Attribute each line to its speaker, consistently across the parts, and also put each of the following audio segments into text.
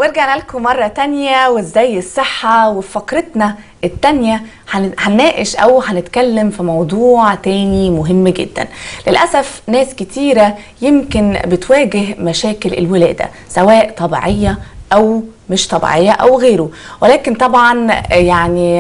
Speaker 1: ورجعنا لكم مرة تانية وازاي الصحة وفي فقرتنا التانية هن- هنناقش أو هنتكلم في موضوع تاني مهم جدا للأسف ناس كتيرة يمكن بتواجه مشاكل الولادة سواء طبيعية أو مش طبيعية أو غيره ولكن طبعا يعني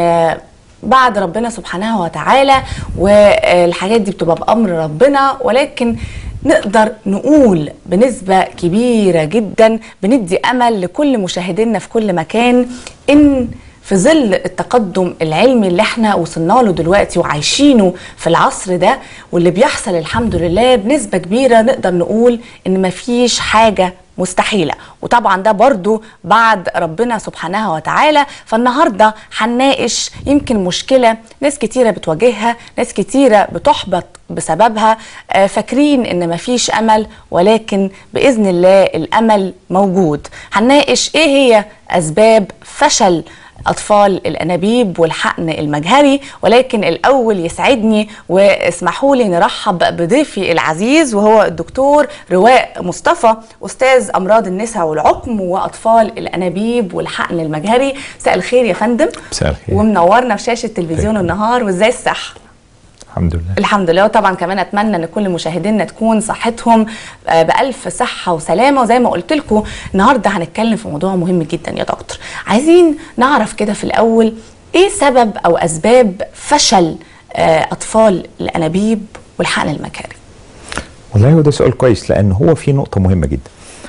Speaker 1: بعد ربنا سبحانه وتعالى والحاجات دي بتبقى بأمر ربنا ولكن نقدر نقول بنسبة كبيرة جدا بندي أمل لكل مشاهدينا في كل مكان إن في ظل التقدم العلمي اللي احنا وصلنا له دلوقتي وعايشينه في العصر ده واللي بيحصل الحمد لله بنسبة كبيرة نقدر نقول إن مفيش حاجة مستحيلة وطبعا ده برضو بعد ربنا سبحانه وتعالى فالنهاردة هنناقش يمكن مشكلة ناس كتيرة بتواجهها ناس كتيرة بتحبط بسببها آه، فاكرين ان مفيش امل ولكن باذن الله الامل موجود هنناقش ايه هي اسباب فشل اطفال الانابيب والحقن المجهري ولكن الاول يسعدني واسمحوا لي نرحب بضيفي العزيز وهو الدكتور رواء مصطفى استاذ امراض النساء والعقم واطفال الانابيب والحقن المجهري مساء الخير يا فندم
Speaker 2: مساء الخير.
Speaker 1: ومنورنا في شاشه تلفزيون النهار وازاي الصحه
Speaker 2: الحمد لله
Speaker 1: الحمد لله وطبعا كمان اتمنى ان كل مشاهدينا تكون صحتهم آه، بالف صحه وسلامه وزي ما قلت لكم النهارده هنتكلم في موضوع مهم جدا يا دكتور عايزين نعرف كده في الاول ايه سبب او اسباب فشل آه، اطفال الانابيب والحقن المجهري
Speaker 2: والله هو ده سؤال كويس لان هو في نقطه مهمه جدا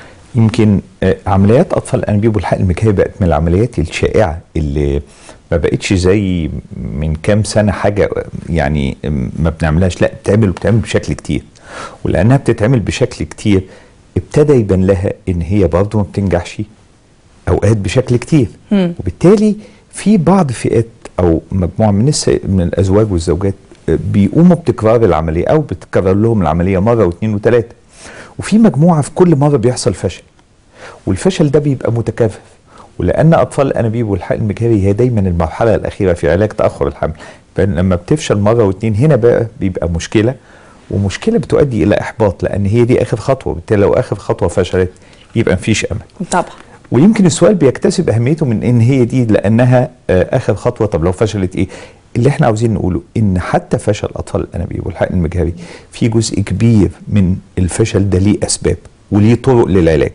Speaker 2: يمكن آه، عمليات اطفال الانابيب والحقن المجهري بقت من العمليات الشائعه اللي ما بقتش زي من كام سنه حاجه يعني ما بنعملهاش لا بتعمل وبتعمل بشكل كتير ولانها بتتعمل بشكل كتير ابتدى يبان لها ان هي برضه ما بتنجحش اوقات بشكل كتير وبالتالي في بعض فئات او مجموعه من الس... من الازواج والزوجات آه، بيقوموا بتكرار العمليه او بتكرر لهم العمليه مره واثنين وثلاثه وفي مجموعه في كل مره بيحصل فشل والفشل ده بيبقى متكرر ولان اطفال الانابيب والحقن المجهري هي دايما المرحله الاخيره في علاج تاخر الحمل فلما بتفشل مره واثنين هنا بقى بيبقى مشكله ومشكله بتؤدي الى احباط لان هي دي اخر خطوه بالتالي لو اخر خطوه فشلت يبقى مفيش امل
Speaker 1: طبعا
Speaker 2: ويمكن السؤال بيكتسب اهميته من ان هي دي لانها آه، اخر خطوه طب لو فشلت ايه؟ اللي احنا عاوزين نقوله ان حتى فشل اطفال الانابيب والحقن المجهري في جزء كبير من الفشل ده ليه اسباب وليه طرق للعلاج.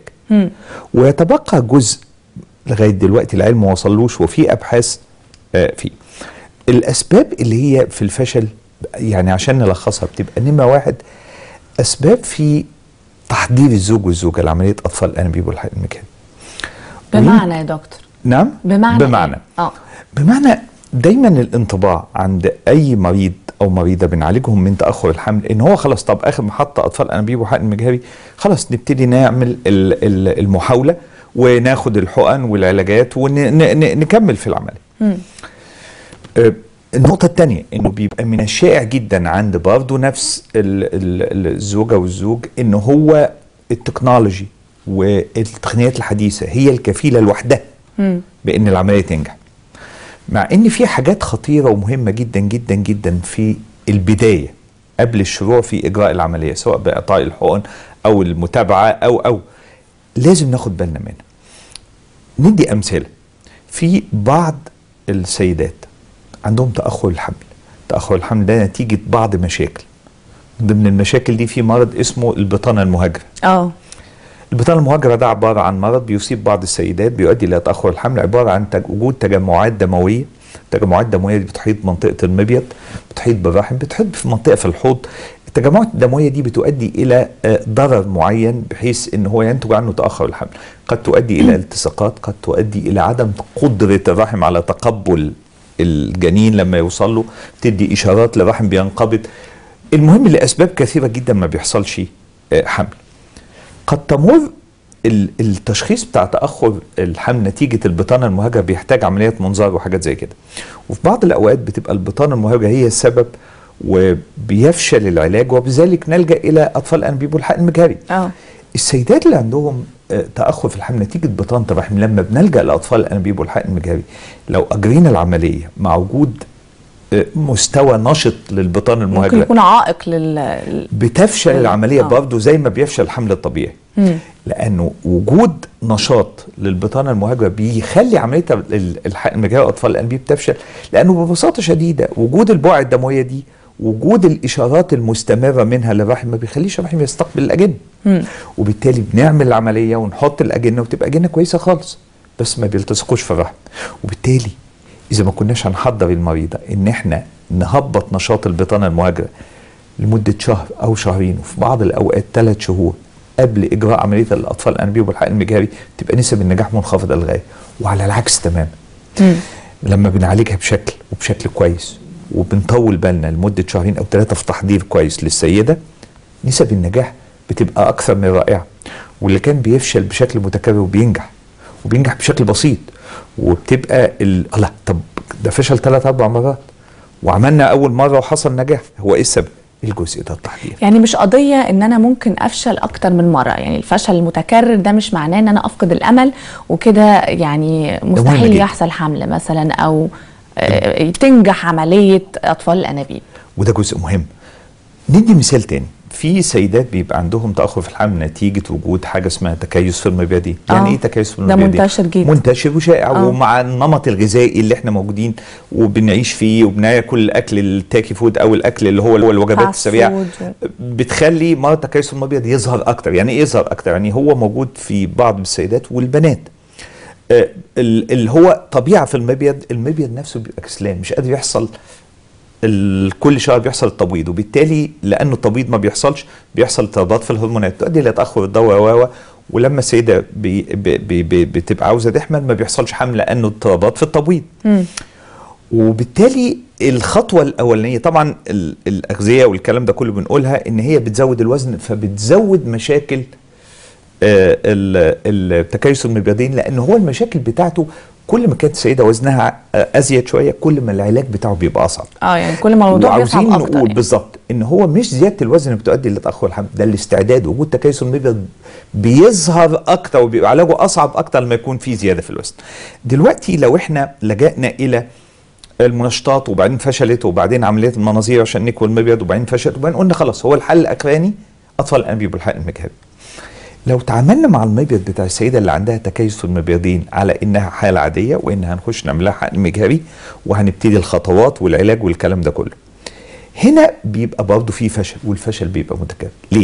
Speaker 2: ويتبقى جزء لغايه دلوقتي العلم ما وصلوش وفي ابحاث آه، فيه. الاسباب اللي هي في الفشل يعني عشان نلخصها بتبقى نمره واحد اسباب في تحضير الزوج والزوجه لعمليه اطفال الانابيب والحقن المجهري.
Speaker 1: بمعنى يا دكتور
Speaker 2: نعم
Speaker 1: بمعنى
Speaker 2: بمعنى
Speaker 1: إيه؟ اه
Speaker 2: بمعنى دايما الانطباع عند اي مريض او مريضه بنعالجهم من تاخر الحمل ان هو خلاص طب اخر محطه اطفال انابيب وحقن مجهري خلاص نبتدي نعمل ال- ال- المحاوله وناخد الحقن والعلاجات ونكمل في العمليه. آه، النقطة الثانية انه بيبقى من الشائع جدا عند برضه نفس ال- ال- الزوجة والزوج ان هو التكنولوجي والتقنيات الحديثة هي الكفيلة لوحدها بان العملية تنجح. مع ان في حاجات خطيرة ومهمة جدا جدا جدا في البداية قبل الشروع في اجراء العملية سواء باعطاء الحقن او المتابعة او او لازم ناخد بالنا منها. ندي امثله في بعض السيدات عندهم تاخر الحمل تاخر الحمل ده نتيجه بعض مشاكل من ضمن المشاكل دي في مرض اسمه البطانه المهاجره
Speaker 1: اه
Speaker 2: البطانه المهاجره ده عباره عن مرض بيصيب بعض السيدات بيؤدي الى تاخر الحمل عباره عن تج- وجود تجمعات دمويه التجمعات الدمويه دي بتحيط منطقه المبيض بتحيط بالرحم بتحيط في منطقه في الحوض التجمعات الدمويه دي بتؤدي الى آه، ضرر معين بحيث ان هو ينتج عنه تاخر الحمل قد تؤدي الى التصاقات قد تؤدي الى عدم قدره الرحم على تقبل الجنين لما يوصل له تدي اشارات للرحم بينقبض المهم لاسباب كثيره جدا ما بيحصلش آه، حمل قد تمر ال- التشخيص بتاع تاخر الحمل نتيجه البطانه المهاجره بيحتاج عمليات منظار وحاجات زي كده وفي بعض الاوقات بتبقى البطانه المهاجره هي السبب وبيفشل العلاج وبذلك نلجا الى اطفال الانابيب والحقن المجهري
Speaker 1: اه
Speaker 2: السيدات اللي عندهم آه، تاخر في الحمل نتيجه بطانه الرحم لما بنلجا لاطفال الانابيب والحقن المجهري لو اجرينا العمليه مع وجود آه، مستوى نشط للبطانه
Speaker 1: ممكن
Speaker 2: المهاجره
Speaker 1: يكون عائق لل
Speaker 2: بتفشل
Speaker 1: لل-
Speaker 2: العمليه
Speaker 1: آه.
Speaker 2: برضه زي ما بيفشل الحمل الطبيعي
Speaker 1: مم.
Speaker 2: لانه وجود نشاط للبطانه المهاجره بيخلي عمليه ال- الحقن المجهري الاطفال الانابيب تفشل لانه ببساطه شديده وجود البقع الدمويه دي وجود الاشارات المستمره منها للرحم ما بيخليش الرحم يستقبل الاجنه
Speaker 1: مم.
Speaker 2: وبالتالي بنعمل العمليه ونحط الاجنه وتبقى اجنه كويسه خالص بس ما بيلتصقوش في الرحم وبالتالي اذا ما كناش هنحضر المريضه ان احنا نهبط نشاط البطانه المهاجره لمده شهر او شهرين وفي بعض الاوقات ثلاث شهور قبل اجراء عمليه الاطفال الانابيب والحقن المجهري تبقى نسب النجاح منخفضه للغايه وعلى العكس تماما
Speaker 1: مم.
Speaker 2: لما بنعالجها بشكل وبشكل كويس وبنطول بالنا لمده شهرين او ثلاثه في تحضير كويس للسيده نسب النجاح بتبقى اكثر من رائعه واللي كان بيفشل بشكل متكرر وبينجح وبينجح بشكل بسيط وبتبقى ال... الله طب ده فشل ثلاث اربع مرات وعملنا اول مره وحصل نجاح هو ايه السبب؟ الجزء ده التحضير
Speaker 1: يعني مش قضية ان انا ممكن افشل اكتر من مرة يعني الفشل المتكرر ده مش معناه ان انا افقد الامل وكده يعني
Speaker 2: مهم
Speaker 1: مستحيل
Speaker 2: جدا.
Speaker 1: يحصل حمل مثلا او آه، تنجح عملية اطفال الانابيب
Speaker 2: وده جزء مهم ندي مثال تاني في سيدات بيبقى عندهم تاخر في الحمل نتيجه وجود حاجه اسمها تكيس في المبيضين يعني
Speaker 1: آه.
Speaker 2: ايه تكيس في
Speaker 1: ده
Speaker 2: المبيضين
Speaker 1: منتشر جدا.
Speaker 2: منتشر وشائع
Speaker 1: آه.
Speaker 2: ومع النمط الغذائي اللي احنا موجودين وبنعيش فيه وبناكل الاكل التاكي فود او الاكل اللي هو هو الوجبات
Speaker 1: fast
Speaker 2: السريعه
Speaker 1: food.
Speaker 2: بتخلي مرض تكيس المبيض يظهر اكتر يعني ايه يظهر اكتر يعني هو موجود في بعض من السيدات والبنات آه، ال- اللي هو طبيعه في المبيض المبيض نفسه بيبقى كسلان مش قادر يحصل ال- كل شهر بيحصل التبويض وبالتالي لانه التبويض ما بيحصلش بيحصل اضطرابات في الهرمونات تؤدي الى تاخر الدوره و و ولما السيده بي بي بي بي بتبقى عاوزه تحمل ما بيحصلش حمل لانه اضطرابات في التبويض
Speaker 1: مم.
Speaker 2: وبالتالي الخطوه الاولانيه طبعا ال- الاغذيه والكلام ده كله بنقولها ان هي بتزود الوزن فبتزود مشاكل آه، ال- التكيس المبيضين لان هو المشاكل بتاعته كل ما كانت السيده وزنها آه، ازيد شويه كل ما العلاج بتاعه بيبقى اصعب
Speaker 1: اه يعني كل ما الموضوع بيصعب
Speaker 2: وعاوزين
Speaker 1: اكتر
Speaker 2: نقول
Speaker 1: يعني.
Speaker 2: بالظبط ان هو مش زياده الوزن بتؤدي لتاخر الحمل ده الاستعداد وجود تكيس المبيض بيظهر اكتر وبيبقى علاجه اصعب اكتر لما يكون في زياده في الوزن دلوقتي لو احنا لجأنا الى المنشطات وبعدين فشلت وبعدين عمليه المناظير عشان نكوي المبيض وبعدين فشلت وبعدين قلنا خلاص هو الحل الاخراني اطفال الانابيب والحقن المجهري لو تعاملنا مع المبيض بتاع السيده اللي عندها تكيس في المبيضين على انها حاله عاديه وان هنخش نعمل لها حقن مجهري وهنبتدي الخطوات والعلاج والكلام ده كله هنا بيبقى برضه في فشل والفشل بيبقى متكرر ليه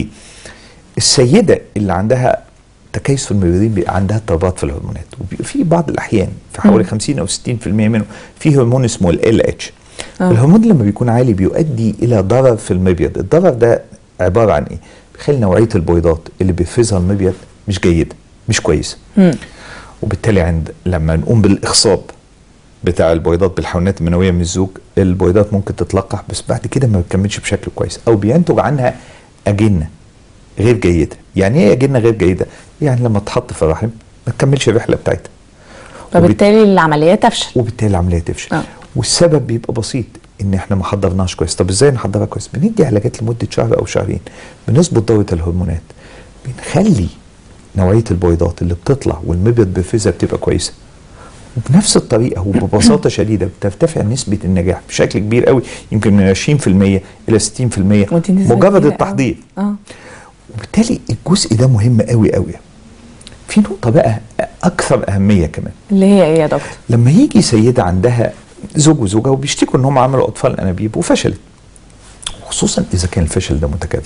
Speaker 2: السيده اللي عندها تكيس في المبيضين بيبقى عندها اضطرابات في الهرمونات وبيبقى في بعض الاحيان في حوالي 50 او 60% منه في هرمون اسمه ال اتش
Speaker 1: آه.
Speaker 2: الهرمون لما بيكون عالي بيؤدي الى ضرر في المبيض الضرر ده عباره عن ايه بيخلي نوعيه البويضات اللي بيفرزها المبيض مش جيده مش كويسه
Speaker 1: مم.
Speaker 2: وبالتالي عند لما نقوم بالاخصاب بتاع البويضات بالحيوانات المنويه من الزوج البويضات ممكن تتلقح بس بعد كده ما بتكملش بشكل كويس او بينتج عنها اجنه غير جيده يعني ايه اجنه غير جيده يعني لما تحط في الرحم ما تكملش الرحله بتاعتها
Speaker 1: فبالتالي العملية تفشل
Speaker 2: وبالتالي العمليه تفشل
Speaker 1: آه.
Speaker 2: والسبب بيبقى بسيط ان احنا ما حضرناش كويس طب ازاي نحضرها كويس بندي علاجات لمده شهر او شهرين بنظبط دوره الهرمونات بنخلي نوعيه البويضات اللي بتطلع والمبيض بيفرزها بتبقى كويسه وبنفس الطريقه وببساطه شديده بترتفع نسبه النجاح بشكل كبير قوي يمكن من 20% الى 60%
Speaker 1: ودي نسبة
Speaker 2: مجرد
Speaker 1: كبيرة
Speaker 2: التحضير
Speaker 1: أوي. اه
Speaker 2: وبالتالي الجزء ده مهم قوي قوي في نقطه بقى اكثر اهميه كمان
Speaker 1: اللي هي ايه يا دكتور
Speaker 2: لما يجي سيدة عندها زوج وزوجة وبيشتكوا ان هم عملوا اطفال انابيب وفشلت خصوصا اذا كان الفشل ده متكرر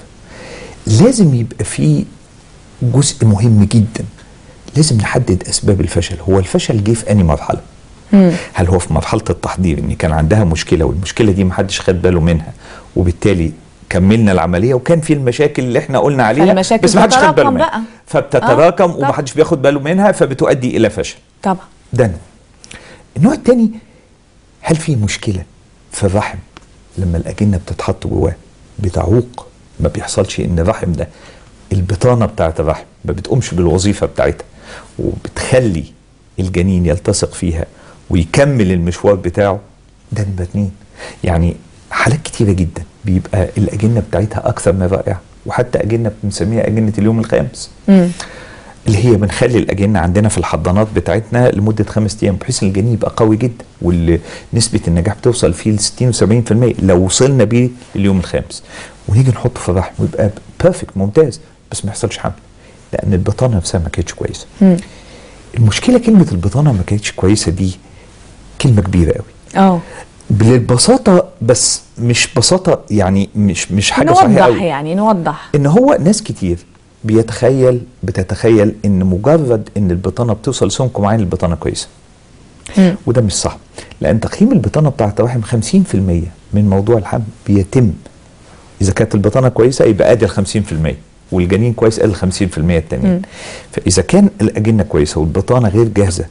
Speaker 2: لازم يبقى في جزء مهم جدا لازم نحدد اسباب الفشل هو الفشل جه في انهي مرحله
Speaker 1: مم.
Speaker 2: هل هو في مرحله التحضير ان كان عندها مشكله والمشكله دي محدش خد باله منها وبالتالي كملنا العمليه وكان في المشاكل اللي احنا قلنا عليها
Speaker 1: فالمشاكل
Speaker 2: بس محدش خد باله
Speaker 1: بتتراكم
Speaker 2: منها
Speaker 1: بقى.
Speaker 2: فبتتراكم
Speaker 1: آه، طبعا.
Speaker 2: ومحدش بياخد باله منها فبتؤدي الى فشل
Speaker 1: طبعا
Speaker 2: ده نوع. النوع الثاني هل في مشكله في الرحم لما الاجنه بتتحط جواه بتعوق ما بيحصلش ان الرحم ده البطانه بتاعت الرحم ما بتقومش بالوظيفه بتاعتها وبتخلي الجنين يلتصق فيها ويكمل المشوار بتاعه ده نمره اتنين يعني حالات كتيره جدا بيبقى الاجنه بتاعتها اكثر من رائعه وحتى اجنه بنسميها اجنه اليوم الخامس
Speaker 1: مم.
Speaker 2: اللي هي بنخلي الاجنه عندنا في الحضانات بتاعتنا لمده خمس ايام بحيث ان الجنين يبقى قوي جدا ونسبه النجاح بتوصل فيه ل 60 و70% لو وصلنا بيه اليوم الخامس ونيجي نحطه في الرحم ويبقى بيرفكت ممتاز بس ما يحصلش حمل لان البطانه نفسها ما كانتش كويسه المشكله كلمه البطانه ما كانتش كويسه دي كلمه كبيره قوي
Speaker 1: اه
Speaker 2: بالبساطه بس مش بساطه يعني مش مش حاجه صحيحه
Speaker 1: نوضح
Speaker 2: قوي
Speaker 1: يعني نوضح
Speaker 2: ان هو ناس كتير بيتخيل بتتخيل ان مجرد ان البطانه بتوصل لسمك معين البطانه كويسه
Speaker 1: مم.
Speaker 2: وده مش صح لان تقييم البطانه بتاعت الرحم 50% من موضوع الحمل بيتم اذا كانت البطانه كويسه يبقى ادي ال 50% والجنين كويس ادي ال 50% التانيين فاذا كان الاجنه كويسه والبطانه غير جاهزه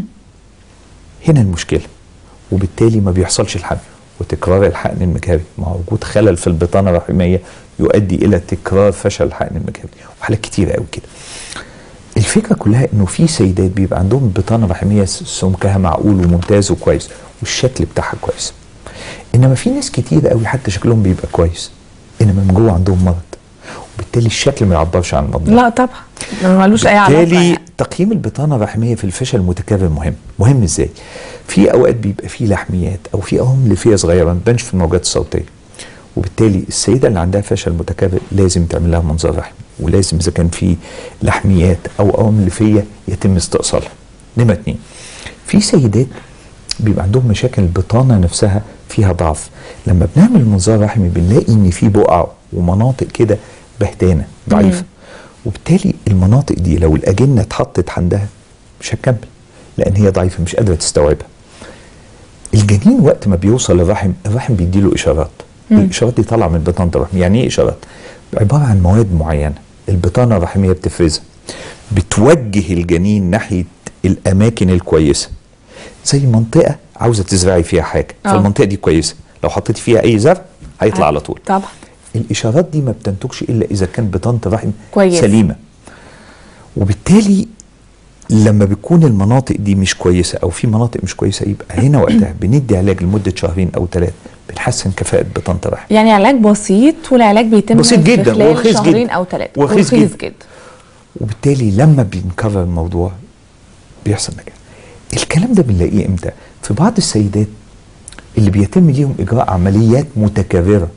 Speaker 2: هنا المشكله وبالتالي ما بيحصلش الحمل وتكرار الحقن المجهري مع وجود خلل في البطانه الرحميه يؤدي الى تكرار فشل الحقن المجهري وحالات كتيره قوي كده الفكره كلها انه في سيدات بيبقى عندهم بطانه رحميه سمكها معقول وممتاز وكويس والشكل بتاعها كويس انما في ناس كتير قوي حتى شكلهم بيبقى كويس انما من جوه عندهم مرض وبالتالي الشكل ما يعبرش عن الموضوع
Speaker 1: لا طبعا ده ملوش اي علاقه
Speaker 2: بالتالي
Speaker 1: يعني.
Speaker 2: تقييم البطانه الرحميه في الفشل المتكرر مهم مهم ازاي في اوقات بيبقى في لحميات او في اوام لفيه صغيره ما تبانش في الموجات الصوتيه وبالتالي السيده اللي عندها فشل متكرر لازم تعمل لها منظار رحمي ولازم اذا كان في لحميات او اوام لفيه يتم استئصالها نمره اتنين في سيدات بيبقى عندهم مشاكل البطانه نفسها فيها ضعف لما بنعمل منظار رحمي بنلاقي ان في بقع ومناطق كده بهتانه ضعيفه وبالتالي المناطق دي لو الاجنه اتحطت عندها مش هتكمل لان هي ضعيفه مش قادره تستوعبها الجنين وقت ما بيوصل للرحم الرحم بيديله اشارات الاشارات دي طالعه من بطانه الرحم يعني ايه اشارات عباره عن مواد معينه البطانه الرحميه بتفرزها بتوجه الجنين ناحيه الاماكن الكويسه زي منطقه عاوزه تزرعي فيها حاجه
Speaker 1: آه.
Speaker 2: فالمنطقه دي كويسه لو حطيتي فيها اي زرع هيطلع على طول
Speaker 1: طبعا
Speaker 2: الاشارات دي ما بتنتجش الا اذا كان بطانه الرحم
Speaker 1: كويس.
Speaker 2: سليمه وبالتالي لما بتكون المناطق دي مش كويسه او في مناطق مش كويسه يبقى هنا وقتها بندي علاج لمده شهرين او ثلاثه بنحسن كفاءه بطانه الرحم
Speaker 1: يعني علاج بسيط والعلاج بيتم
Speaker 2: بسيط
Speaker 1: في
Speaker 2: جدا
Speaker 1: خلال
Speaker 2: ورخيص
Speaker 1: شهرين
Speaker 2: جدا.
Speaker 1: او ثلاثه
Speaker 2: ورخيص جدا.
Speaker 1: جدا
Speaker 2: وبالتالي لما بنكرر الموضوع بيحصل نجاح الكلام ده بنلاقيه امتى في بعض السيدات اللي بيتم ليهم اجراء عمليات متكرره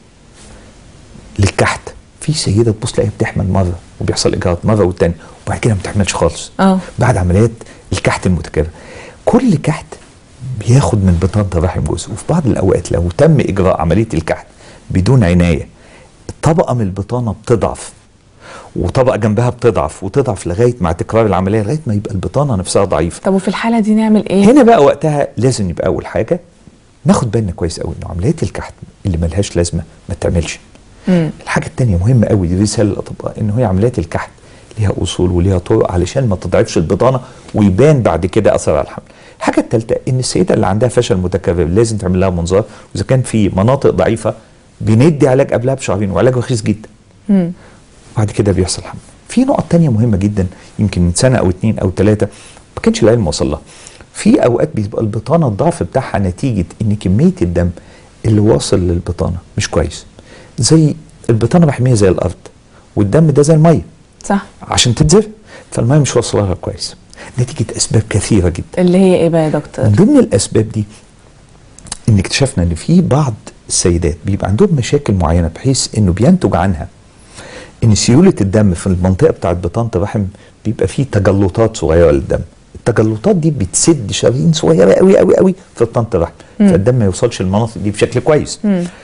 Speaker 2: للكحت في سيده تبص تلاقيها بتحمل مره وبيحصل اجراءات مره والتانيه وبعد كده ما بتحملش خالص
Speaker 1: اه
Speaker 2: بعد عمليات الكحت المتكرر كل كحت بياخد من بطانه الرحم جزء وفي بعض الاوقات لو تم اجراء عمليه الكحت بدون عنايه طبقه من البطانه بتضعف وطبقه جنبها بتضعف وتضعف لغايه مع تكرار العمليه لغايه ما يبقى البطانه نفسها ضعيفه
Speaker 1: طب وفي الحاله دي نعمل ايه
Speaker 2: هنا بقى وقتها لازم يبقى اول حاجه ناخد بالنا كويس قوي انه عمليات الكحت اللي ملهاش لازمه ما تعملش
Speaker 1: مم.
Speaker 2: الحاجه الثانيه مهمه قوي دي رساله للاطباء ان هي عمليات الكحت ليها اصول وليها طرق علشان ما تضعفش البطانه ويبان بعد كده اثر على الحمل الحاجه الثالثه ان السيده اللي عندها فشل متكرر لازم تعمل لها منظار واذا كان في مناطق ضعيفه بندي علاج قبلها بشهرين وعلاج رخيص جدا
Speaker 1: مم.
Speaker 2: وبعد كده بيحصل حمل في نقط تانية مهمة جدا يمكن من سنة أو اتنين أو تلاتة ما كانش العلم وصل لها في أوقات بيبقى البطانة الضعف بتاعها نتيجة إن كمية الدم اللي واصل للبطانة مش كويس زي البطانة محمية زي الأرض والدم ده زي المية
Speaker 1: صح
Speaker 2: عشان تتزرع فالمية مش واصلة لها كويس نتيجة أسباب كثيرة جدا
Speaker 1: اللي هي ايه بقى يا دكتور
Speaker 2: من ضمن الاسباب دي ان اكتشفنا ان في بعض السيدات بيبقى عندهم مشاكل معينه بحيث انه بينتج عنها ان سيوله الدم في المنطقه بتاعت بطانه الرحم بيبقى فيه تجلطات صغيره للدم التجلطات دي بتسد شرايين صغيره قوي قوي قوي في بطانه الرحم فالدم ما يوصلش للمناطق دي بشكل كويس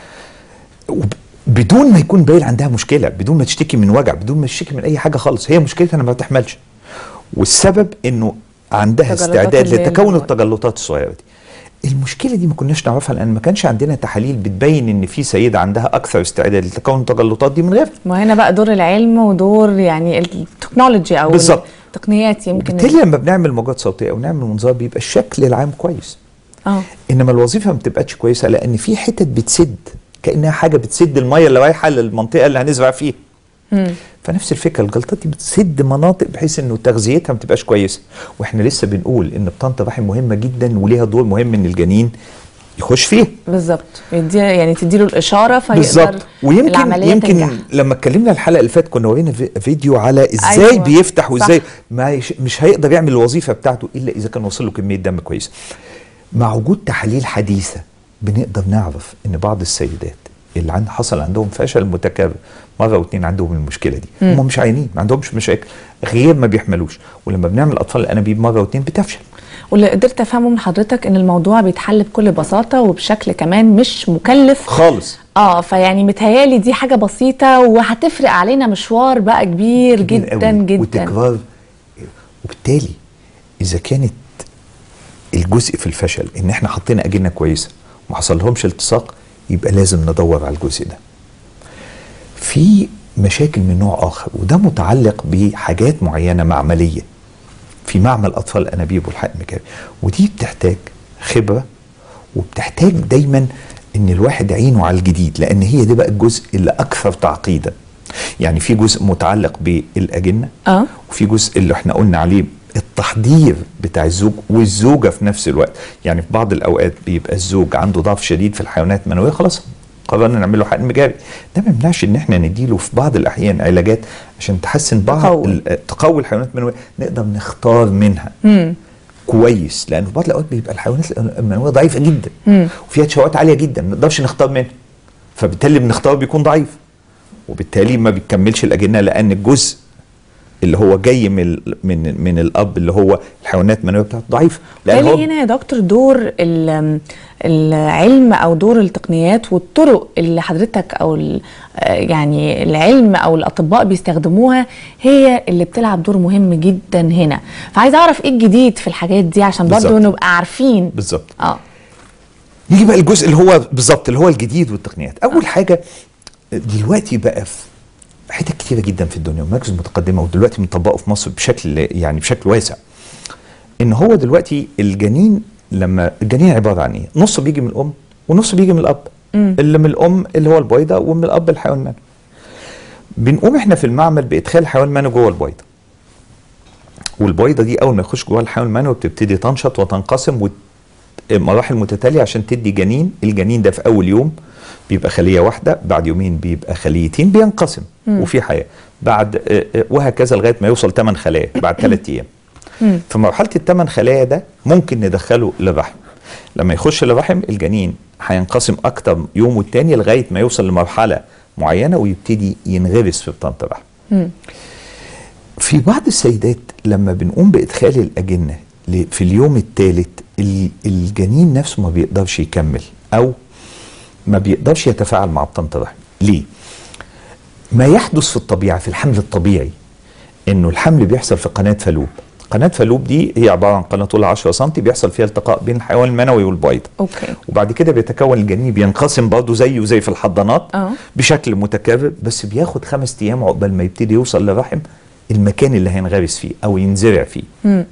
Speaker 2: وب- بدون ما يكون باين عندها مشكله بدون ما تشتكي من وجع بدون ما تشتكي من اي حاجه خالص هي مشكلتها انها ما بتحملش والسبب انه عندها
Speaker 1: التجلطات
Speaker 2: استعداد
Speaker 1: اللي هي
Speaker 2: لتكون
Speaker 1: المواد.
Speaker 2: التجلطات الصغيره دي المشكله دي ما كناش نعرفها لان ما كانش عندنا تحاليل بتبين ان في سيده عندها اكثر استعداد لتكون التجلطات دي من غير
Speaker 1: ما هنا بقى دور العلم ودور يعني التكنولوجي او
Speaker 2: بالظبط.
Speaker 1: التقنيات يمكن
Speaker 2: بالتالي لما بنعمل موجات صوتيه او نعمل منظار بيبقى الشكل العام كويس
Speaker 1: اه
Speaker 2: انما الوظيفه ما بتبقاش كويسه لان في حتت بتسد كانها حاجه بتسد الميه اللي رايحه للمنطقه اللي هنزرع فيها
Speaker 1: مم.
Speaker 2: فنفس الفكره الجلطات دي بتسد مناطق بحيث انه تغذيتها ما تبقاش كويسه واحنا لسه بنقول ان بطانه الرحم مهمه جدا وليها دور مهم ان الجنين يخش فيه
Speaker 1: بالظبط يدي يعني تديله الاشاره فيقدر
Speaker 2: بالظبط ويمكن
Speaker 1: العمليه
Speaker 2: يمكن
Speaker 1: تنجح
Speaker 2: لما اتكلمنا الحلقه اللي فاتت كنا ورينا في- فيديو على ازاي
Speaker 1: أيوة،
Speaker 2: أيوة بيفتح
Speaker 1: صح.
Speaker 2: وازاي ما يش مش هيقدر يعمل الوظيفه بتاعته الا اذا كان وصل له كميه دم كويسه مع وجود تحاليل حديثه بنقدر نعرف ان بعض السيدات اللي عند حصل عندهم فشل متكرر مره واثنين عندهم المشكله دي هم مش عيانين ما عندهمش مشاكل غير ما بيحملوش ولما بنعمل اطفال الانابيب مره واثنين بتفشل
Speaker 1: واللي قدرت افهمه من حضرتك ان الموضوع بيتحل بكل بساطه وبشكل كمان مش مكلف
Speaker 2: خالص
Speaker 1: اه فيعني متهيالي دي حاجه بسيطه وهتفرق علينا مشوار بقى كبير
Speaker 2: كبير
Speaker 1: جدا
Speaker 2: قوي.
Speaker 1: جدا
Speaker 2: وتكرار وبالتالي اذا كانت الجزء في الفشل ان احنا حطينا اجنه كويسه وما حصلهمش التصاق يبقى لازم ندور على الجزء ده في مشاكل من نوع اخر وده متعلق بحاجات معينه معمليه في معمل اطفال الانابيب والحقن المجاري ودي بتحتاج خبره وبتحتاج دايما ان الواحد يعينه على الجديد لان هي دي بقى الجزء اللي اكثر تعقيدا يعني في جزء متعلق بالاجنه
Speaker 1: اه
Speaker 2: وفي جزء اللي احنا قلنا عليه التحضير بتاع الزوج والزوجه في نفس الوقت يعني في بعض الاوقات بيبقى الزوج عنده ضعف شديد في الحيوانات المنويه خلاص قررنا نعمل له حقن مجاري ده ما يمنعش ان احنا نديله في بعض الاحيان علاجات عشان تحسن بعض
Speaker 1: تقوي.
Speaker 2: ال- تقوي الحيوانات المنويه نقدر نختار منها
Speaker 1: امم
Speaker 2: كويس لان في بعض الاوقات بيبقى الحيوانات المنويه ضعيفه جدا
Speaker 1: مم.
Speaker 2: وفيها تشوهات عاليه جدا ما نقدرش نختار منها فبالتالي اللي بنختاره بيكون ضعيف وبالتالي ما بيكملش الاجنه لان الجزء اللي هو جاي من ال- من من الاب اللي هو الحيوانات المنويه بتاعته ضعيفه لان هو
Speaker 1: بالي هنا يا دكتور دور ال- العلم او دور التقنيات والطرق اللي حضرتك او ال- آه يعني العلم او الاطباء بيستخدموها هي اللي بتلعب دور مهم جدا هنا فعايزه اعرف ايه الجديد في الحاجات دي عشان برضو
Speaker 2: بالظبط.
Speaker 1: نبقى عارفين
Speaker 2: بالظبط
Speaker 1: اه
Speaker 2: نيجي بقى الجزء اللي هو بالظبط اللي هو الجديد والتقنيات اول حاجه دلوقتي بقى في حتت كتيره جدا في الدنيا ومراكز متقدمه ودلوقتي بنطبقه في مصر بشكل يعني بشكل واسع ان هو دلوقتي الجنين لما الجنين عباره عن ايه نص بيجي من الام ونص بيجي من الاب اللي من الام اللي هو البيضه ومن الاب الحيوان المنوي بنقوم احنا في المعمل بادخال الحيوان المنوي جوه البيضه والبيضه دي اول ما يخش جوه الحيوان المنوي بتبتدي تنشط وتنقسم وت... مراحل متتاليه عشان تدي جنين الجنين ده في اول يوم بيبقى خليه واحده بعد يومين بيبقى خليتين بينقسم وفي حياه بعد آه، آه، وهكذا لغايه ما يوصل 8 خلايا بعد 3 ايام في مرحله الثمان خلايا ده ممكن ندخله للرحم لما يخش للرحم الجنين هينقسم اكتر يوم والتاني لغايه ما يوصل لمرحله معينه ويبتدي ينغرس في بطانه الرحم في بعض السيدات لما بنقوم بادخال الاجنه ل- في اليوم الثالث الجنين نفسه ما بيقدرش يكمل او ما بيقدرش يتفاعل مع بطانه الرحم ليه ما يحدث في الطبيعه في الحمل الطبيعي انه الحمل بيحصل في قناه فالوب قناه فالوب دي هي عباره عن قناه طولها 10 سم بيحصل فيها التقاء بين الحيوان المنوي والبيض
Speaker 1: اوكي
Speaker 2: وبعد كده بيتكون الجنين بينقسم برضه زيه زي في الحضانات
Speaker 1: اه.
Speaker 2: بشكل متكرر بس بياخد خمس ايام عقبال ما يبتدي يوصل للرحم المكان اللي هينغرس فيه او ينزرع فيه
Speaker 1: مم.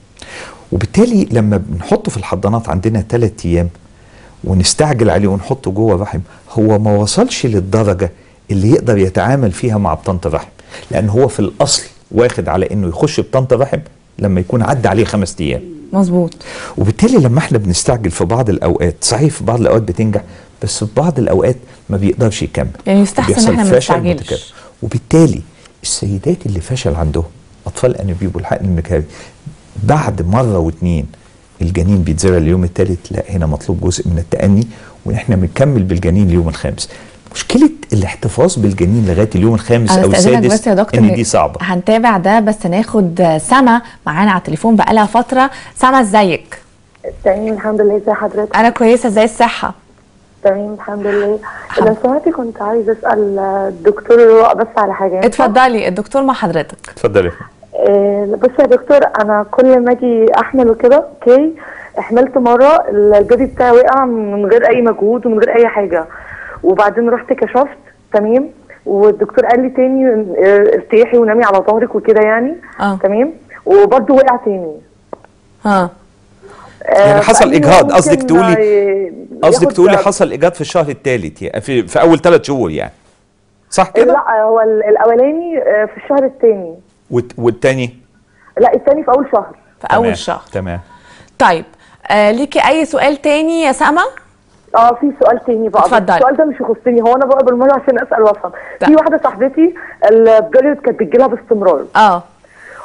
Speaker 2: وبالتالي لما بنحطه في الحضانات عندنا ثلاث ايام ونستعجل عليه ونحطه جوه الرحم هو ما وصلش للدرجه اللي يقدر يتعامل فيها مع بطانه الرحم لان هو في الاصل واخد على انه يخش بطانه الرحم لما يكون عدى عليه خمس ايام
Speaker 1: مظبوط
Speaker 2: وبالتالي لما احنا بنستعجل في بعض الاوقات صحيح في بعض الاوقات بتنجح بس في بعض الاوقات ما بيقدرش يكمل
Speaker 1: يعني يستحسن
Speaker 2: بيحصل
Speaker 1: إحنا ما
Speaker 2: فشل
Speaker 1: نستعجلش.
Speaker 2: متكرر. وبالتالي السيدات اللي فشل عندهم اطفال الانابيب والحقن المكاري بعد مره واثنين الجنين بيتزرع اليوم الثالث لا هنا مطلوب جزء من التأني وان احنا بنكمل بالجنين اليوم الخامس مشكله الاحتفاظ بالجنين لغايه اليوم الخامس
Speaker 1: انا
Speaker 2: او
Speaker 1: استاذنك
Speaker 2: السادس
Speaker 1: بس يا دكتور
Speaker 2: ان دي صعبه
Speaker 1: هنتابع ده بس ناخد سما معانا على التليفون بقالها فتره سما ازيك
Speaker 3: تمام الحمد لله ازي حضرتك
Speaker 1: انا كويسه ازاي الصحه
Speaker 3: تمام الحمد لله
Speaker 1: الحمد.
Speaker 3: لو سمحتي كنت عايزه اسال الدكتور رؤى بس على حاجه ينفع؟
Speaker 1: اتفضلي الدكتور مع حضرتك
Speaker 2: اتفضلي
Speaker 3: آه، بص يا دكتور انا كل ما اجي احمل وكده اوكي حملت مره البيبي بتاعي وقع من غير اي مجهود ومن غير اي حاجه وبعدين رحت كشفت تمام والدكتور قال لي تاني آه، ارتاحي ونامي على ظهرك وكده يعني
Speaker 1: اه.
Speaker 3: تمام وبرده وقع تاني
Speaker 1: ها
Speaker 2: يعني
Speaker 3: آه،
Speaker 2: حصل
Speaker 3: فقال لي
Speaker 2: إجهاض،
Speaker 3: ممكن
Speaker 2: قصدك تقولي-
Speaker 3: ي-
Speaker 2: قصدك
Speaker 3: ياخد-
Speaker 2: تقولي حصل ايجاد في الشهر الثالث يعني في, في اول ثلاث شهور يعني صح كده
Speaker 3: لا هو ال- الاولاني آه، في الشهر الثاني
Speaker 2: والت- والتاني
Speaker 3: لا الثاني في اول شهر
Speaker 1: في اول
Speaker 2: تمام،
Speaker 1: شهر
Speaker 2: تمام
Speaker 1: طيب آه ليكي اي سؤال تاني يا سما
Speaker 3: اه في سؤال تاني بقى بس
Speaker 1: اتفضلي.
Speaker 3: السؤال ده مش يخصني هو انا بقى بالمره عشان اسال وافهم
Speaker 1: لا.
Speaker 3: في واحده صاحبتي البريود كانت بتجيلها باستمرار
Speaker 1: اه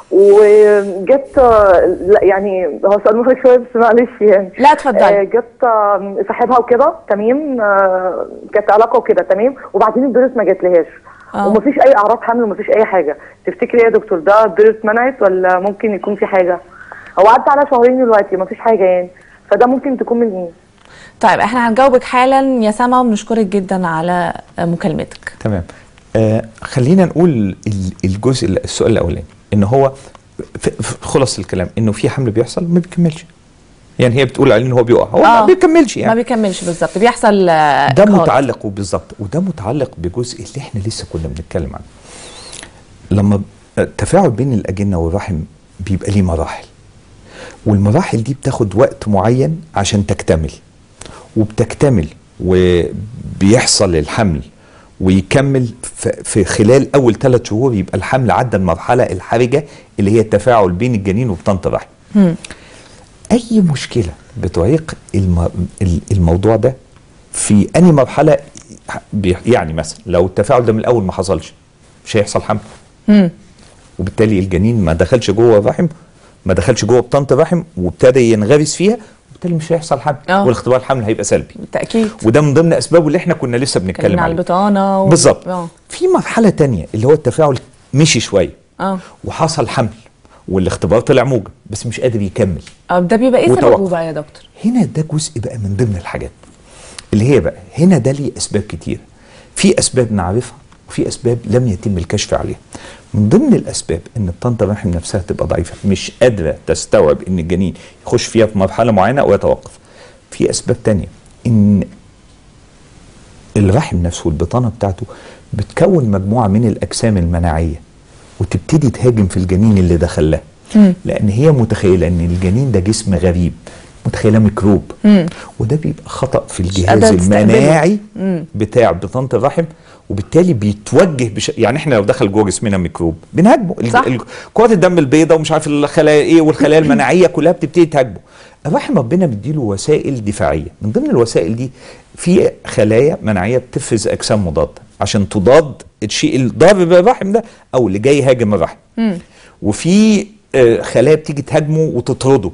Speaker 3: وجت آه، لا يعني هو سؤال محرج شويه بس معلش يعني
Speaker 1: لا اتفضلي.
Speaker 3: آه، جت آه، صاحبها وكده تمام آه، كانت علاقه وكده تمام وبعدين البيرت ما جاتلهاش
Speaker 1: آه.
Speaker 3: ومفيش اي اعراض حمل ومفيش اي حاجه تفتكري إيه يا دكتور ده البيرت منعت ولا ممكن يكون في حاجه هو عدى على شهرين دلوقتي مفيش حاجه يعني فده ممكن تكون من ايه
Speaker 1: طيب احنا هنجاوبك حالا يا سما وبنشكرك جدا على مكالمتك
Speaker 2: تمام آه خلينا نقول ال- الجزء ال- السؤال الاولاني ان هو ف- ف- خلص الكلام انه في حمل بيحصل ما بيكملش يعني هي بتقول عليه ان هو بيقع هو
Speaker 1: آه.
Speaker 2: ما بيكملش
Speaker 1: ما
Speaker 2: يعني
Speaker 1: بيكملش بالظبط بيحصل آه،
Speaker 2: ده
Speaker 1: إجهاض.
Speaker 2: متعلق بالظبط وده متعلق بجزء اللي احنا لسه كنا بنتكلم عنه لما التفاعل بين الاجنه والرحم بيبقى ليه مراحل والمراحل دي بتاخد وقت معين عشان تكتمل وبتكتمل وبيحصل الحمل ويكمل ف- في خلال اول ثلاث شهور يبقى الحمل عدى المرحله الحرجه اللي هي التفاعل بين الجنين وبطانه الرحم اي مشكله بتعيق الم... ال- الموضوع ده في اني مرحله بي- يعني مثلا لو التفاعل ده من الاول ما حصلش مش هيحصل حمل
Speaker 1: مم.
Speaker 2: وبالتالي الجنين ما دخلش جوه الرحم ما دخلش جوه بطانه الرحم وابتدى ينغرس فيها وبالتالي مش هيحصل حمل
Speaker 1: آه.
Speaker 2: والاختبار الحمل هيبقى سلبي
Speaker 1: بالتاكيد
Speaker 2: وده من ضمن اسبابه اللي احنا كنا لسه بنتكلم
Speaker 1: اتكلمنا على
Speaker 2: عليه
Speaker 1: البطانه و...
Speaker 2: بالظبط
Speaker 1: اه
Speaker 2: في مرحله تانية اللي هو التفاعل مشي شويه
Speaker 1: اه
Speaker 2: وحصل حمل والاختبار طلع موجب بس مش قادر يكمل
Speaker 1: آه، ده بيبقى ايه
Speaker 2: وتوقف.
Speaker 1: سببه بقى يا دكتور
Speaker 2: هنا ده جزء بقى من ضمن الحاجات اللي هي بقى هنا ده ليه اسباب كتير في اسباب نعرفها وفي اسباب لم يتم الكشف عليها من ضمن الاسباب ان بطانه الرحم نفسها تبقى ضعيفه مش قادره تستوعب ان الجنين يخش فيها في مرحله معينه ويتوقف في اسباب تانية ان الرحم نفسه والبطانه بتاعته بتكون مجموعه من الاجسام المناعيه وتبتدي تهاجم في الجنين اللي دخل لها لان هي متخيله ان الجنين ده جسم غريب متخيله ميكروب وده بيبقى خطا في الجهاز
Speaker 1: قادرة تستقبله.
Speaker 2: المناعي بتاع بطانه الرحم وبالتالي بيتوجه بش... يعني احنا لو دخل جوه جسمنا ميكروب بنهاجمه ال-
Speaker 1: صح.
Speaker 2: ال- كرات الدم البيضاء ومش عارف الخلايا ايه والخلايا المناعيه كلها بتبتدي تهاجمه الرحم ربنا مديله وسائل دفاعيه من ضمن الوسائل دي في خلايا مناعيه بتفرز اجسام مضاده عشان تضاد الشيء الضار بالرحم ده او اللي جاي يهاجم الرحم وفي آه، خلايا بتيجي تهاجمه وتطرده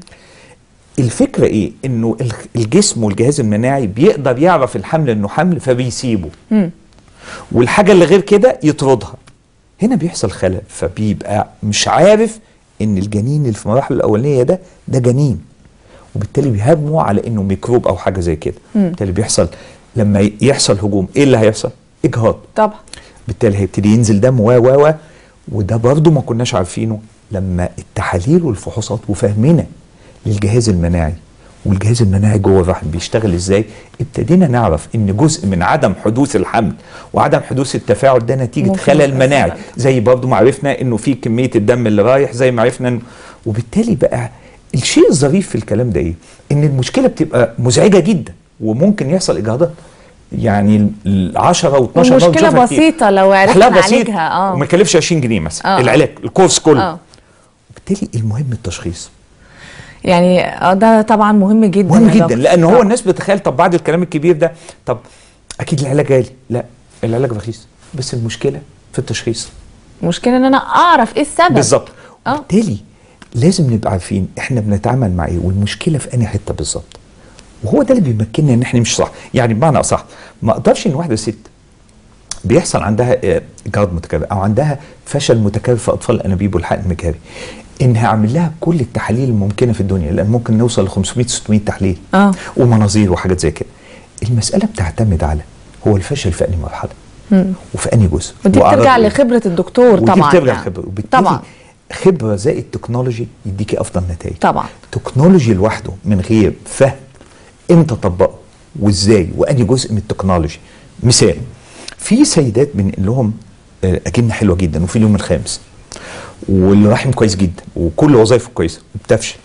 Speaker 2: الفكره ايه انه الخ- الجسم والجهاز المناعي بيقدر يعرف الحمل انه حمل فبيسيبه والحاجه اللي غير كده يطردها هنا بيحصل خلل فبيبقى مش عارف ان الجنين اللي في المراحل الاولانيه ده ده جنين وبالتالي بيهاجمه على انه ميكروب او حاجه زي كده بالتالي بيحصل لما ي- يحصل هجوم ايه اللي هيحصل اجهاض
Speaker 1: طبعا
Speaker 2: بالتالي هيبتدي ينزل دم و و و وده برضه ما كناش عارفينه لما التحاليل والفحوصات وفهمنا للجهاز المناعي والجهاز المناعي جوه الرحم بيشتغل ازاي ابتدينا نعرف ان جزء من عدم حدوث الحمل وعدم حدوث التفاعل ده نتيجه
Speaker 1: ممكن
Speaker 2: خلل
Speaker 1: يبقى
Speaker 2: مناعي
Speaker 1: سبب.
Speaker 2: زي برضه ما عرفنا انه في كميه الدم اللي رايح زي ما عرفنا إنه وبالتالي بقى الشيء الظريف في الكلام ده ايه ان المشكله بتبقى مزعجه جدا وممكن يحصل اجهاضات يعني ال 10 و 12 مرة
Speaker 1: المشكلة
Speaker 2: بنشوفها كتير.
Speaker 1: بسيطة لو عرفنا
Speaker 2: حالها بسيط
Speaker 1: نعالجها، آه.
Speaker 2: وما يكلفش 20 جنيه مثلا
Speaker 1: آه.
Speaker 2: العلاج الكورس كله
Speaker 1: اه
Speaker 2: وبالتالي المهم التشخيص
Speaker 1: يعني آه، ده طبعا مهم جدا
Speaker 2: مهم
Speaker 1: يا
Speaker 2: جدا
Speaker 1: دكتور.
Speaker 2: لان هو
Speaker 1: طبعاً.
Speaker 2: الناس بتتخيل طب بعد الكلام الكبير ده طب اكيد العلاج غالي لا العلاج رخيص بس المشكله في التشخيص
Speaker 1: المشكلة ان انا اعرف ايه السبب
Speaker 2: بالظبط
Speaker 1: آه.
Speaker 2: بالتالي لازم نبقى عارفين احنا بنتعامل مع ايه والمشكله في انهي حته بالظبط وهو ده اللي بيمكننا ان احنا نمشي صح يعني بمعنى اصح ما اقدرش ان واحده ست بيحصل عندها آه، جهاز متكرر او عندها فشل متكرر في اطفال الانابيب والحقن المجهري انها اعمل لها كل التحاليل الممكنه في الدنيا لان ممكن نوصل ل 500 600 تحليل
Speaker 1: آه.
Speaker 2: ومناظير وحاجات زي كده المساله بتعتمد على هو الفشل في انهي مرحله وفي انهي جزء
Speaker 1: ودي
Speaker 2: وأعراض
Speaker 1: بترجع
Speaker 2: إيه.
Speaker 1: لخبرة الدكتور
Speaker 2: ودي
Speaker 1: طبعا
Speaker 2: بترجع
Speaker 1: يعني.
Speaker 2: خبره وبالتالي
Speaker 1: طبعا
Speaker 2: خبره زائد تكنولوجي يديكي افضل نتائج
Speaker 1: طبعا
Speaker 2: تكنولوجي لوحده من غير فهم امتى اطبقه وازاي واني جزء من التكنولوجي مثال في سيدات بنقل لهم آه، اجنه حلوه جدا وفي اليوم الخامس والرحم كويس جدا وكل وظائفه كويسه وبتفشل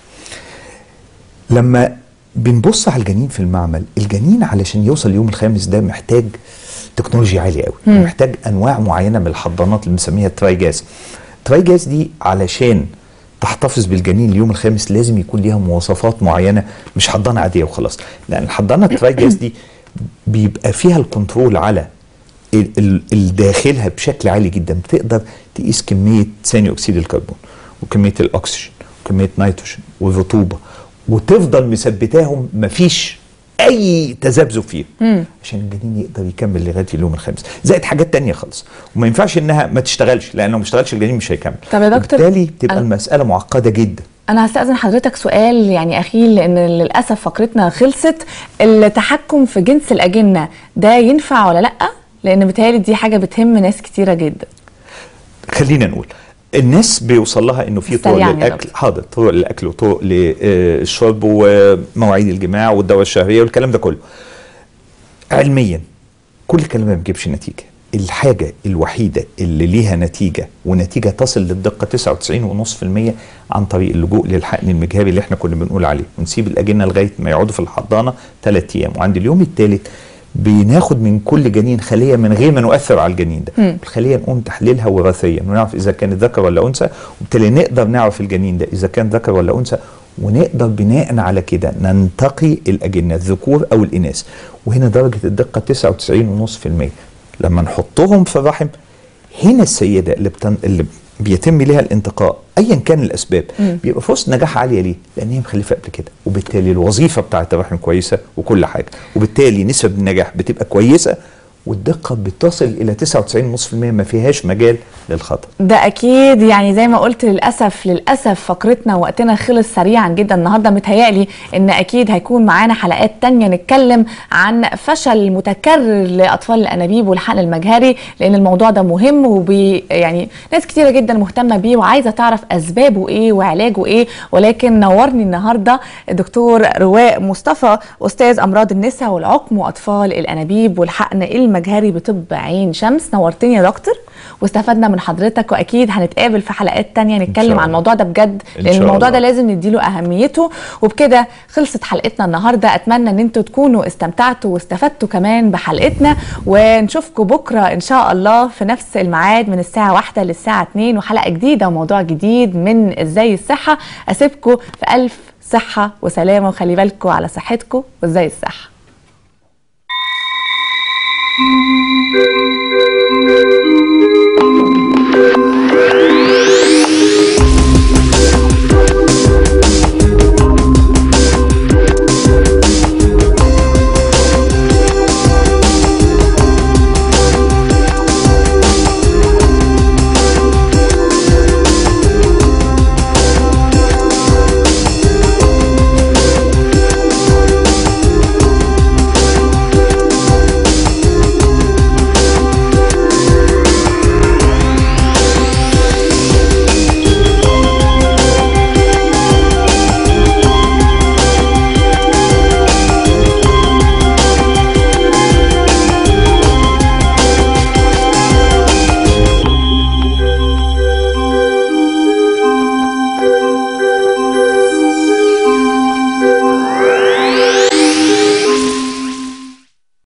Speaker 2: لما بنبص على الجنين في المعمل الجنين علشان يوصل اليوم الخامس ده محتاج تكنولوجيا عاليه قوي محتاج انواع معينه من الحضانات اللي بنسميها تراي جاز تراي جاز دي علشان تحتفظ بالجنين اليوم الخامس لازم يكون ليها مواصفات معينه مش حضانه عاديه وخلاص لان الحضانه التراي جاز دي بيبقى فيها الكنترول على ال- ال- الداخلها بشكل عالي جدا بتقدر تقيس كميه ثاني اكسيد الكربون وكميه الاكسجين وكميه نيتروجين والرطوبه وتفضل مثبتاهم مفيش اي تذبذب فيه عشان الجنين يقدر يكمل لغايه اليوم الخامس زائد حاجات تانية خالص وما ينفعش انها ما تشتغلش لان لو ما اشتغلش الجنين مش هيكمل
Speaker 1: طب يا دكتور،
Speaker 2: بالتالي تبقى
Speaker 1: أنا-
Speaker 2: المساله معقده جدا
Speaker 1: انا هستأذن حضرتك سؤال يعني اخير لان للاسف فقرتنا خلصت التحكم في جنس الاجنه ده ينفع ولا لا لان بيتهيألي دي حاجه بتهم ناس كتيره جدا
Speaker 2: خلينا نقول الناس بيوصل لها انه في طرق
Speaker 1: سريعاً يا
Speaker 2: للاكل
Speaker 1: دكتور.
Speaker 2: حاضر طرق للاكل وطرق للشرب ومواعيد الجماع والدواء الشهريه والكلام ده كله علميا كل الكلام ده ما بيجيبش نتيجه الحاجه الوحيده اللي ليها نتيجه ونتيجه تصل للدقه 99.5% عن طريق اللجوء للحقن المجهري اللي احنا كنا بنقول عليه ونسيب الاجنه لغايه ما يقعدوا في الحضانه ثلاث ايام وعند اليوم الثالث بناخد من كل جنين خليه من غير ما نؤثر على الجنين ده الخليه نقوم تحليلها وراثيا ونعرف اذا كانت ذكر ولا انثى وبالتالي نقدر نعرف الجنين ده اذا كان ذكر ولا انثى ونقدر بناء على كده ننتقي الاجنه الذكور او الاناث وهنا درجه الدقه 99.5% لما نحطهم في الرحم هنا السيده اللي بتن... اللي بيتم لها الانتقاء ايا كان الاسباب بيبقى فرصه نجاح عاليه ليه؟ لان هي مخلفه قبل كده وبالتالي الوظيفه بتاعت الرحم كويسه وكل حاجه وبالتالي نسب النجاح بتبقى كويسه والدقه بتصل الى 99.5% ما فيهاش مجال للخطا
Speaker 1: ده اكيد يعني زي ما قلت للاسف للاسف فقرتنا وقتنا خلص سريعا جدا النهارده متهيألي ان اكيد هيكون معانا حلقات تانية نتكلم عن فشل متكرر لاطفال الانابيب والحقن المجهري لان الموضوع ده مهم وبي يعني ناس كتيره جدا مهتمه بيه وعايزه تعرف اسبابه ايه وعلاجه ايه ولكن نورني النهارده الدكتور رواء مصطفى استاذ امراض النساء والعقم واطفال الانابيب والحقن المجهري بطب عين شمس نورتني يا دكتور واستفدنا من حضرتك واكيد هنتقابل في حلقات تانية نتكلم
Speaker 2: شاء
Speaker 1: عن
Speaker 2: الله.
Speaker 1: الموضوع ده بجد
Speaker 2: إن
Speaker 1: لان
Speaker 2: شاء
Speaker 1: الموضوع
Speaker 2: الله.
Speaker 1: ده لازم نديله اهميته وبكده خلصت حلقتنا النهارده اتمنى ان انتوا تكونوا استمتعتوا واستفدتوا كمان بحلقتنا ونشوفكم بكره ان شاء الله في نفس الميعاد من الساعه واحدة للساعه 2 وحلقه جديده وموضوع جديد من ازاي الصحه اسيبكم في الف صحه وسلامه وخلي بالكم على صحتكم وازاي الصحه